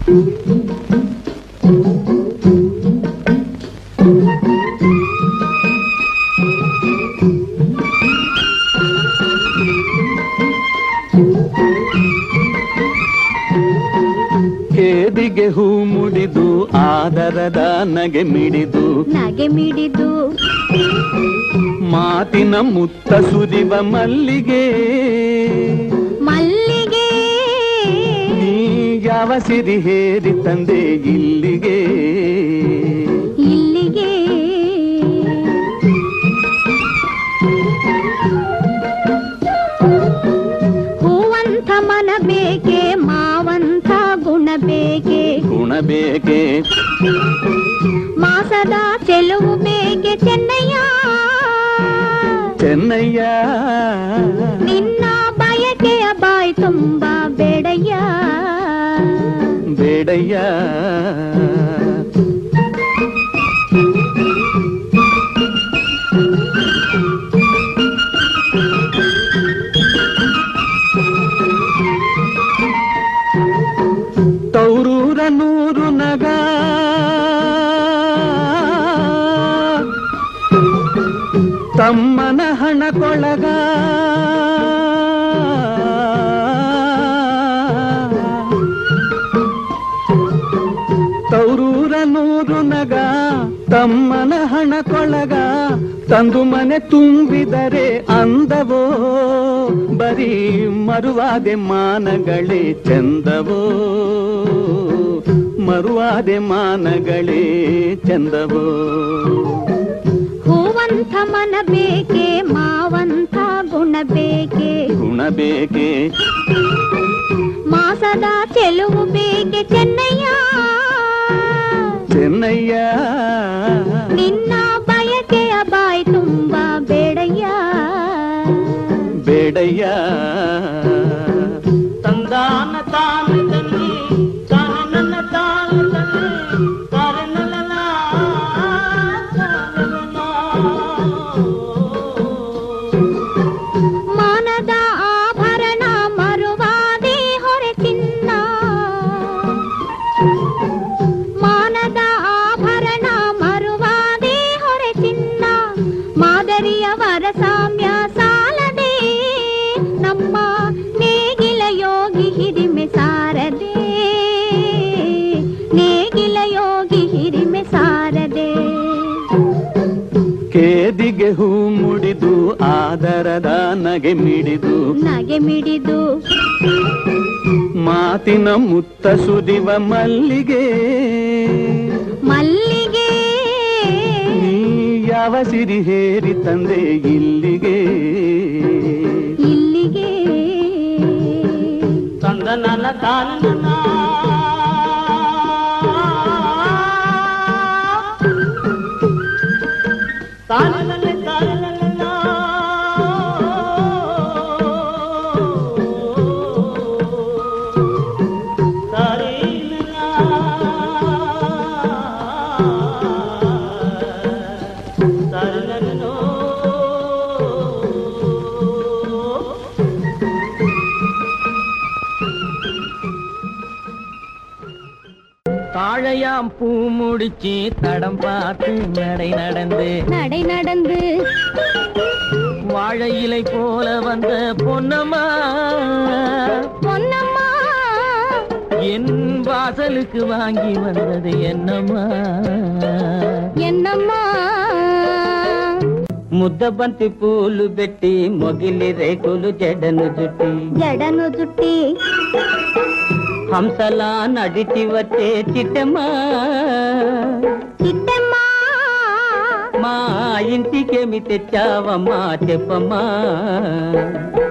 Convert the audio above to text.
ಕೇದಿಗೆ ಹೂ ಮುಡಿದು ಆದರದ ನಗೆ ಮಿಡಿದು ನಗೆ ಮಿಡಿದು ಮಾತಿನ ಮುತ್ತ ಸುರಿವ ಮಲ್ಲಿಗೆ ಮಲ್ಲಿಗೆ ನೀ ಯಾವ ಸಿರಿ ಹೇರಿ ತಂದೆ ಇಲ್ಲಿಗೆ ಇಲ್ಲಿಗೆ ಹೂವಂತ ಮನ ಬೇಕೆ ಮಾವಂತ ಗುಣ ಬೇಕೆ ಗುಣ ಬೇಕೆ ಮಾಸದ ಚೆಲುವು ಬೇಕೆ ಚೆನ್ನಯ್ಯ ಚೆನ್ನಯ್ಯ ನಿನ್ನ ಬಯಕೆಯ ಬಾಯ್ ತುಂಬ ಬೇಡಯ್ಯ ಬೇಡಯ್ಯ ತೌರೂರ ನೂರು ನಗ ತಮ್ಮನ ಹಣ ಕೊಳಗ ತೌರೂರ ನೂರು ನಗ ತಮ್ಮನ ಹಣ ಕೊಳಗ ತಂದು ಮನೆ ತುಂಬಿದರೆ ಅಂದವೋ ಬರೀ ಮರುವಾದೆ ಮಾನಗಳೇ ಚಂದವೋ ಮರುವಾದೆ ಮಾನಗಳೇ ಚಂದವೋ ಹೂವಂತ ಮನ ಬೇಕೆ ಮಾವಂತ ಗುಣ ಬೇಕೆ ಗುಣ ಬೇಕೆ ಮಾಸದ ಚೆಲುವು ಬೇಕೆ ಚೆನ್ನಯ್ಯ ಚೆನ್ನಯ್ಯ ನಿನ್ನ ಬಯಕೆಯ ಬಾಯ್ ತುಂಬ ಬೇಡಯ್ಯ ಬೇಡಯ್ಯ ತಂದಾನ ತಾನದಲ್ಲಿ ತಾನನ್ನ ತಾನದಲ್ಲಿ ತಾನಲ್ಲ ಮಾನದ ಆಭರಣ ಮರುವಾದಿ ಹೊರೆ ಚಿನ್ನ ಮಾನದ ಆಭರಣ ಮರುವಾದಿ ಹೊರೆ ಚಿನ್ನ ಮಾದರಿಯವರ ಸಾಮ್ಯ ಸಾಲದೆ ನಮ್ಮ ನೇಗಿಲ ಯೋಗಿ ಹಿರಿಮೆ ಸಾರದೆ ನೇಗಿಲ ಯೋಗಿ ಹಿರಿಮೆ ಸಾರದೆ ಕೇದಿಗೆ ಹೂ ಮುಡಿದು ಆದರದ ನಗೆ ಮಿಡಿದು ನಗೆ ಮಿಡಿದು ಮಾತಿನ ಮುತ್ತ ಸುರಿವ ಮಲ್ಲಿಗೆ ಮಲ್ಲಿಗೆ ನೀ ಯಾವ ಸಿರಿ ಹೇರಿ ತಂದೆ ಇಲ್ಲಿಗೆ ಇಲ್ಲಿಗೆ ತಂದನಲ್ಲ ತಾನನ್ನ ತಾನಲ್ಲ ತಾನಲ್ಲ தாழையாம் பூ முடிச்சு தடம் பார்த்து நடை நடந்து நடை நடந்து வாழை இலை போல வந்த பொன்னம்மா பொன்னம்மா என் வாசலுக்கு வாங்கி வந்தது என்னம்மா என்னம்மா ముద్దబంతి పూలు పెట్టి మొగిలి రేకులు జడను జుట్టి జడను జుట్టి హంసలా నడిచి వచ్చే చిట్టమ్మా చిట్టమ్మా మా ఇంటికేమి తెచ్చావమ్మా చెప్పమ్మా